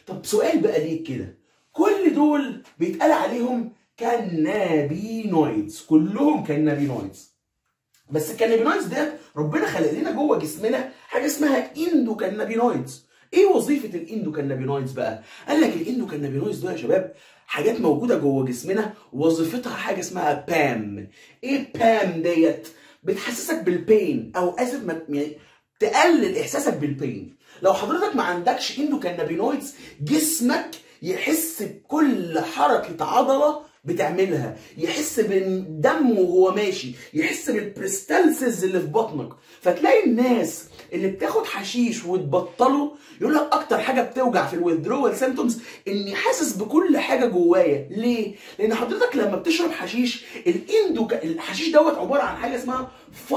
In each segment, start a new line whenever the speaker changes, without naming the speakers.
طب سؤال بقى ليك كده كل دول بيتقال عليهم كانابينويدز كلهم كانابينويدز بس الكانابينويدز ده ربنا خلق لنا جوه جسمنا حاجه اسمها اندوكانابينويدز ايه وظيفه الاندوكانابينويدز بقى قال لك الاندوكانابينويدز دول يا شباب حاجات موجوده جوه جسمنا وظيفتها حاجه اسمها بام ايه بام ديت بتحسسك بالبين او اسف ما يعني تقلل احساسك بالبين لو حضرتك ما عندكش اندوكانابينويدز جسمك يحس بكل حركه عضله بتعملها يحس بالدم وهو ماشي يحس بالبريستالسز اللي في بطنك فتلاقي الناس اللي بتاخد حشيش وتبطله يقول لك اكتر حاجه بتوجع في الويدرول سيمتومز اني حاسس بكل حاجه جوايا ليه لان حضرتك لما بتشرب حشيش الاندو الحشيش دوت عباره عن حاجه اسمها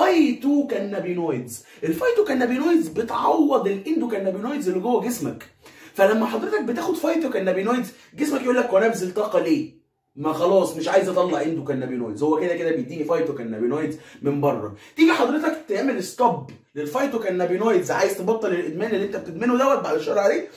فايتو كانابينويدز الفايتو كانابينويدز بتعوض الاندو كانابينويدز اللي جوه جسمك فلما حضرتك بتاخد فايتو كانابينويدز جسمك يقول لك وانا ابذل طاقه ليه ما خلاص مش عايز اطلع اندو كانابينويدز هو كده كده بيديني فايتو كانابينويدز من بره تيجي حضرتك تعمل ستوب للفايتو كانابينويدز عايز تبطل الادمان اللي انت بتدمنه دوت بعد الشر عليه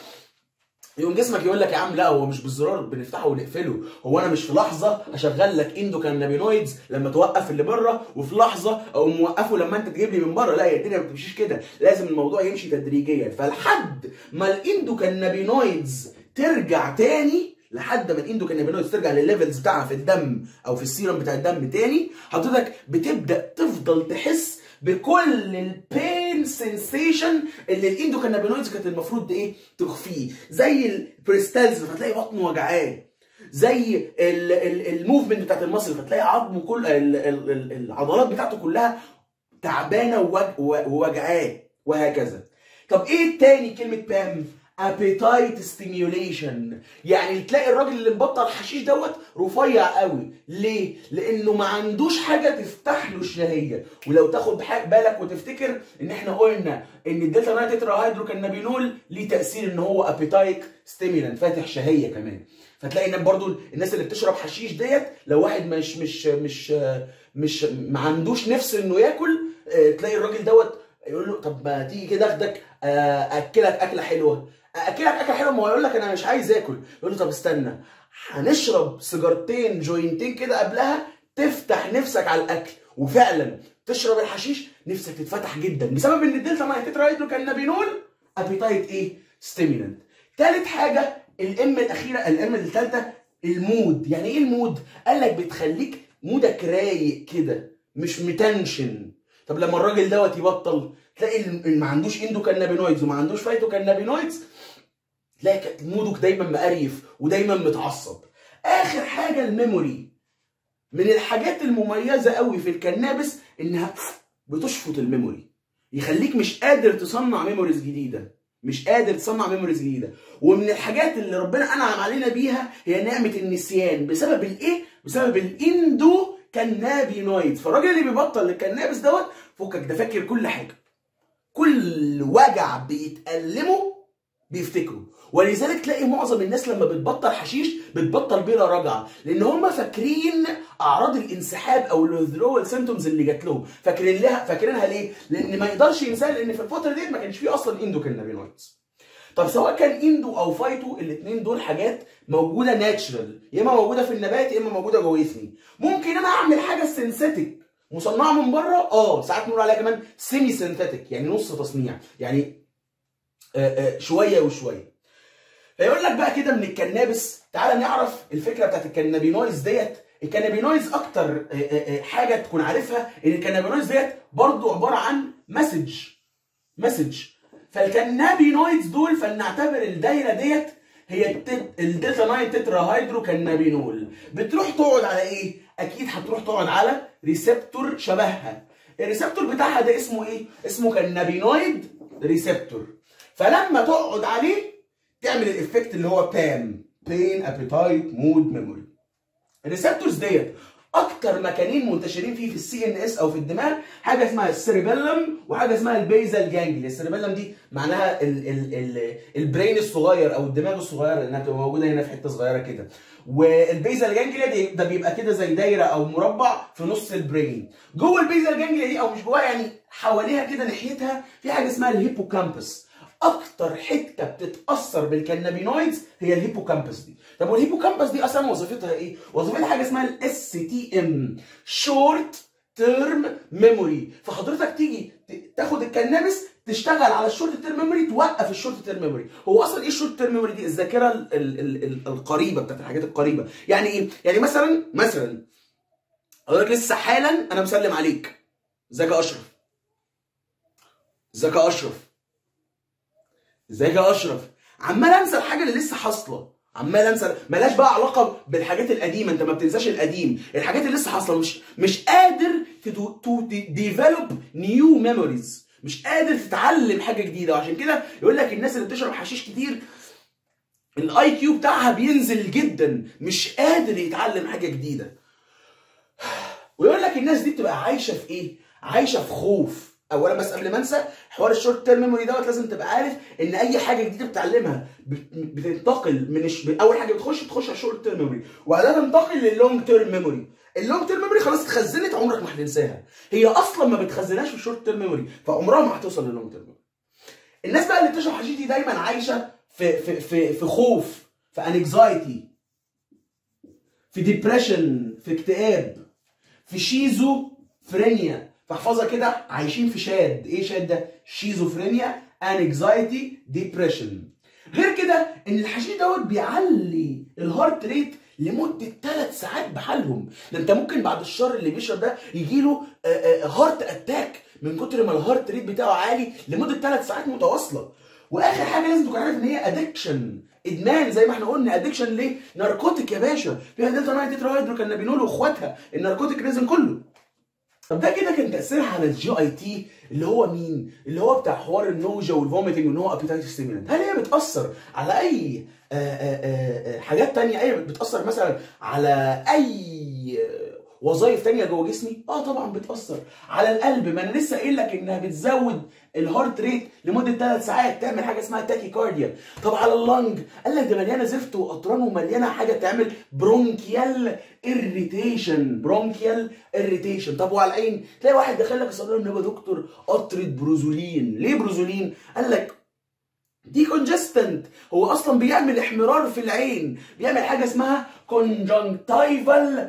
يقوم جسمك يقول لك يا عم لا هو مش بالزرار بنفتحه ونقفله هو انا مش في لحظه اشغل لك اندو كانابينويدز لما توقف اللي بره وفي لحظه اقوم موقفه لما انت تجيب لي من بره لا هي الدنيا ما بتمشيش كده لازم الموضوع يمشي تدريجيا فلحد ما الاندو كانابينويدز ترجع تاني لحد ما الاندوكانابينويدز ترجع للليفلز بتاعها في الدم او في السيرم بتاع الدم تاني حضرتك بتبدا تفضل تحس بكل البين سensation اللي الاندوكانابينويدز كانت المفروض ايه تخفيه زي البريستالز فتلاقي بطنه وجعاه زي الموفمنت بتاعت المصل فتلاقي عظمه كل ال- ال- ال- العضلات بتاعته كلها تعبانه ووج- ووجعاه وهكذا طب ايه التاني كلمه بام ابيتايت ستيميوليشن يعني تلاقي الراجل اللي مبطل حشيش دوت رفيع قوي ليه لانه ما عندوش حاجه تفتح له الشهيه ولو تاخد بح- بالك وتفتكر ان احنا قلنا ان الدلتا 9 تترا هيدروكانابينول ليه تاثير ان هو ابيتايت ستيميولانت فاتح شهيه كمان فتلاقي ان برضو الناس اللي بتشرب حشيش ديت لو واحد مش مش مش مش ما عندوش نفس انه ياكل آه، تلاقي الراجل دوت يقول له طب ما تيجي كده اخدك آه، اكلك اكله حلوه اكلك اكله حلوه ما هو يقول لك انا مش عايز اكل يقول له طب استنى هنشرب سيجارتين جوينتين كده قبلها تفتح نفسك على الاكل وفعلا تشرب الحشيش نفسك تتفتح جدا بسبب ان الدلتا ما هيترايدو كانابينول ابيتايت ايه ستيمولانت تالت حاجه الام الاخيره الام الثالثه المود يعني ايه المود قال لك بتخليك مودك رايق كده مش متنشن طب لما الراجل دوت يبطل تلاقي اللي ما عندوش اندو كانابينويدز وما عندوش فايتو كانابينويدز تلاقي مودك دايما مقريف ودايما متعصب اخر حاجه الميموري من الحاجات المميزه قوي في الكنابس انها بتشفط الميموري يخليك مش قادر تصنع ميموريز جديده مش قادر تصنع ميموريز جديده ومن الحاجات اللي ربنا انعم علينا بيها هي نعمه النسيان بسبب الايه بسبب الاندو كانابينويد فالراجل اللي بيبطل الكنابس دوت فكك ده فاكر كل حاجه كل وجع بيتألمه بيفتكره ولذلك تلاقي معظم الناس لما بتبطل حشيش بتبطل بلا رجعه لان هم فاكرين اعراض الانسحاب او الوذرول سيمتومز اللي جات لهم فاكرين لها فاكرينها ليه؟ لان ما يقدرش ينساها لان في الفتره ديت ما كانش فيه اصلا اندوكانابينويدز طب سواء كان اندو او فايتو الاثنين دول حاجات موجوده ناتشرال يا اما موجوده في النبات يا اما موجوده جوه جسمي ممكن انا اعمل حاجه سينثيتك مصنعه من بره اه ساعات بنقول عليها كمان سيمي سينثيتك يعني نص تصنيع يعني آه آه شويه وشويه فيقول لك بقى كده من الكنابس تعالى نعرف الفكره بتاعت الكنابينويز ديت الكنابينويز اكتر آه آه حاجه تكون عارفها ان الكنابينويز ديت برضو عباره عن مسج مسج فالكنابينويدز دول فلنعتبر الدايره ديت هي التت... الدلتا 9 تترا هيدرو كنابينول بتروح تقعد على ايه؟ اكيد هتروح تقعد على ريسبتور شبهها الريسبتور بتاعها ده اسمه ايه؟ اسمه كنابينويد ريسبتور فلما تقعد عليه تعمل الافكت اللي هو بام بين ابيتايت مود ميموري الريسبتورز ديت اكتر مكانين منتشرين فيه في السي ان اس او في الدماغ حاجه اسمها السيربيلم وحاجه اسمها البيزال جانجلي السيربيلم دي معناها ال ال ال البرين الصغير او الدماغ الصغيره لانها بتبقى موجوده هنا في حته صغيره كده والبيزال جانجليا دي ده بيبقى كده زي دايره او مربع في نص البرين جوه البيزال جانجليا دي او مش جواها يعني حواليها كده ناحيتها في حاجه اسمها الهيبوكامبس اكتر حته بتتاثر بالكنابينويدز هي الهيبوكامبس دي طب والهيبوكامبس دي اصلا وظيفتها ايه وظيفتها حاجه اسمها الاس تي ام شورت تيرم ميموري فحضرتك تيجي ت- تاخد الكنابس تشتغل على الشورت تيرم ميموري توقف الشورت تيرم ميموري هو اصلا ايه الشورت تيرم ميموري دي الذاكره ال ال ال ال القريبه بتاعت الحاجات القريبه يعني ايه يعني مثلا مثلا اقول لك لسه حالا انا مسلم عليك ازيك يا اشرف ازيك يا اشرف ازيك يا اشرف عمال انسى الحاجه اللي لسه حاصله عمال انسى ملاش بقى علاقه بالحاجات القديمه انت ما بتنساش القديم الحاجات اللي لسه حاصله مش مش قادر تو ديفلوب نيو ميموريز مش قادر تتعلم حاجه جديده وعشان كده يقول لك الناس اللي بتشرب حشيش كتير الاي كيو بتاعها بينزل جدا مش قادر يتعلم حاجه جديده ويقول لك الناس دي بتبقى عايشه في ايه عايشه في خوف اولا بس قبل ما انسى حوار الشورت تيرم ميموري دوت لازم تبقى عارف ان اي حاجه جديده بتتعلمها بت- بتنتقل من الش... اول حاجه بتخش بتخش على الشورت تيرم ميموري وبعدها تنتقل لللونج تيرم ميموري اللونج تيرم ميموري خلاص اتخزنت عمرك ما هتنساها هي اصلا ما بتخزنهاش في الشورت تيرم ميموري فعمرها ما هتوصل للونج تيرم ميموري الناس بقى اللي بتشرب حشيش دي دايما عايشه في في في في خوف في انكزايتي في ديبريشن في اكتئاب في شيزوفرينيا فاحفظها كده عايشين في شاد ايه شاد ده شيزوفرينيا انكزايتي ديبريشن غير كده ان الحشيش دوت بيعلي الهارت ريت لمده ثلاث ساعات بحالهم ده انت ممكن بعد الشر اللي بيشرب ده يجيله هارت اتاك من كتر ما الهارت ريت بتاعه عالي لمده ثلاث ساعات متواصله واخر حاجه لازم تكون عارف ان هي ادكشن ادمان زي ما احنا قلنا ادكشن ليه ناركوتيك يا باشا فيها دلتا 9 تترا هيدروكانابينول واخواتها الناركوتيك ريزن كله طب ده كده كان تاثيرها على الجي اي تي اللي هو مين؟ اللي هو بتاع حوار النوجا والفوميتنج وان هو ابيتايت ستيمولانت، هل هي بتاثر على اي آآ آآ آآ حاجات تانية؟ اي بتاثر مثلا على اي وظائف تانية جوه جسمي؟ اه طبعا بتاثر على القلب ما انا لسه قايل لك انها بتزود الهارت ريت لمده ثلاث ساعات تعمل حاجه اسمها تاكي كارديا طب على اللنج قال لك ده مليانه زفت وقطران ومليانه حاجه تعمل برونكيال اريتيشن برونكيال اريتيشن طب وعلى العين تلاقي واحد دخل لك الصيدليه ان هو دكتور قطره بروزولين ليه بروزولين قال لك دي كونجستنت هو اصلا بيعمل احمرار في العين بيعمل حاجه اسمها كونجنكتيفال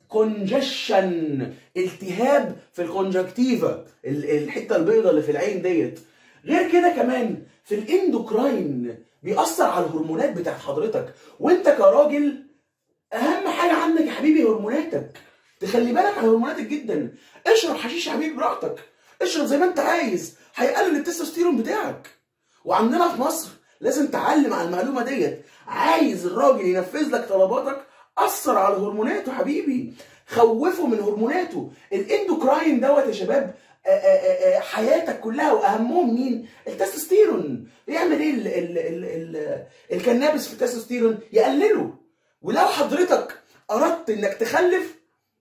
كونجشن التهاب في الكونجكتيفا الحته البيضاء اللي في العين ديت غير كده كمان في الاندوكراين بيأثر على الهرمونات بتاعت حضرتك وانت كراجل اهم حاجه عندك يا حبيبي هرموناتك تخلي بالك على هرموناتك جدا اشرب حشيش يا حبيبي براحتك اشرب زي ما انت عايز هيقلل التستوستيرون بتاعك وعندنا في مصر لازم تعلم على المعلومه ديت عايز الراجل ينفذ لك طلباتك اثر على هرموناته حبيبي خوفه من هرموناته الاندوكراين دوت يا شباب آآ آآ حياتك كلها واهمهم مين التستوستيرون بيعمل ايه ال ال ال ال الكنابس في التستوستيرون يقلله ولو حضرتك اردت انك تخلف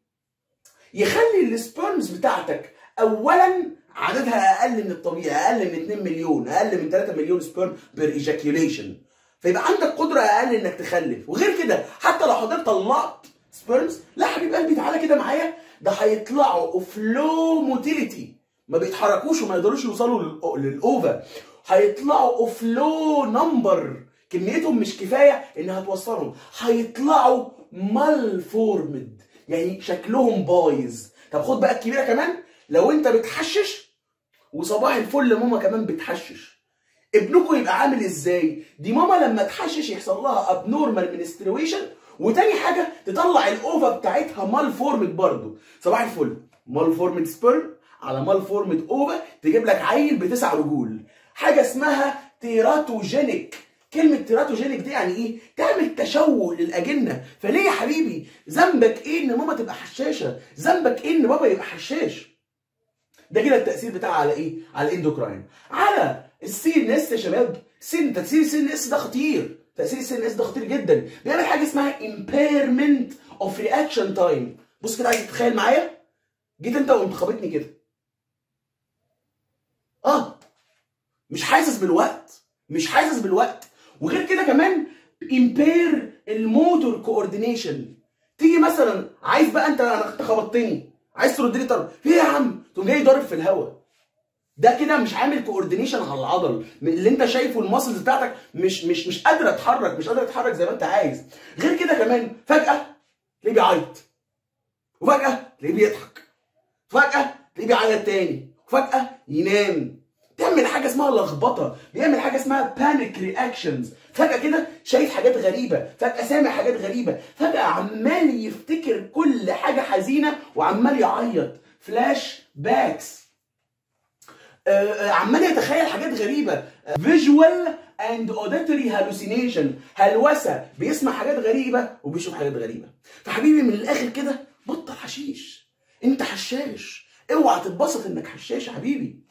يخلي السبرمز بتاعتك اولا عددها اقل من الطبيعي اقل من 2 مليون اقل من 3 مليون سبرم بير ايجاكيوليشن فيبقى عندك قدره اقل انك تخلف وغير كده حتى لو حضرتك طلعت سبرمز لا حبيب قلبي تعالى كده معايا ده هيطلعوا اوف لو موتيليتي ما بيتحركوش وما يقدروش يوصلوا للاوفا هيطلعوا اوف لو نمبر كميتهم مش كفايه انها توصلهم هيطلعوا مالفورمد يعني شكلهم بايظ طب خد بقى الكبيره كمان لو انت بتحشش وصباح الفل ماما كمان بتحشش ابنكم يبقى عامل ازاي دي ماما لما تحشش يحصل لها ابنورمال منسترويشن وتاني حاجه تطلع الاوفا بتاعتها مال فورمد برضه صباح الفل مال فورمد سبيرم على مال فورمد اوفا تجيب لك عيل بتسع رجول حاجه اسمها تيراتوجينيك كلمة تيراتوجينيك دي يعني ايه؟ تعمل تشوه للأجنة، فليه يا حبيبي؟ ذنبك ايه إن ماما تبقى حشاشة؟ ذنبك ايه إن بابا يبقى حشاش؟ ده كده التأثير بتاعها على ايه؟ على الاندوكراين. على السي ان اس يا شباب، سن تأثير السي ان اس ده خطير، تأثير السي ان اس ده خطير جدا، بيعمل حاجة اسمها impairment of reaction time. بص كده عايز تتخيل معايا؟ جيت انت وقمت خابطني كده. اه مش حاسس بالوقت، مش حاسس بالوقت. وغير كده كمان امبير الموتور كوردينيشن تيجي مثلا عايز بقى انت انت خبطتني عايز ترد لي طرد في ايه يا عم تقوم جاي ضارب في الهواء ده كده مش عامل كوردينيشن على العضل اللي انت شايفه الماسلز بتاعتك مش مش مش قادره تتحرك مش قادره تتحرك زي ما انت عايز غير كده كمان فجاه تلاقيه بيعيط وفجاه تلاقيه بيضحك فجاه تلاقيه بيعيط تاني وفجاه ينام تعمل حاجه اسمها لخبطه بيعمل حاجه اسمها بانيك رياكشنز فجاه كده شايف حاجات غريبه فجاه سامع حاجات غريبه فجاه عمال يفتكر كل حاجه حزينه وعمال يعيط فلاش باكس آه، عمال يتخيل حاجات غريبه فيجوال اند اوديتوري هالوسينيشن هلوسه بيسمع حاجات غريبه وبيشوف حاجات غريبه فحبيبي من الاخر كده بطل حشيش انت حشاش اوعى تتبسط انك حشاش يا حبيبي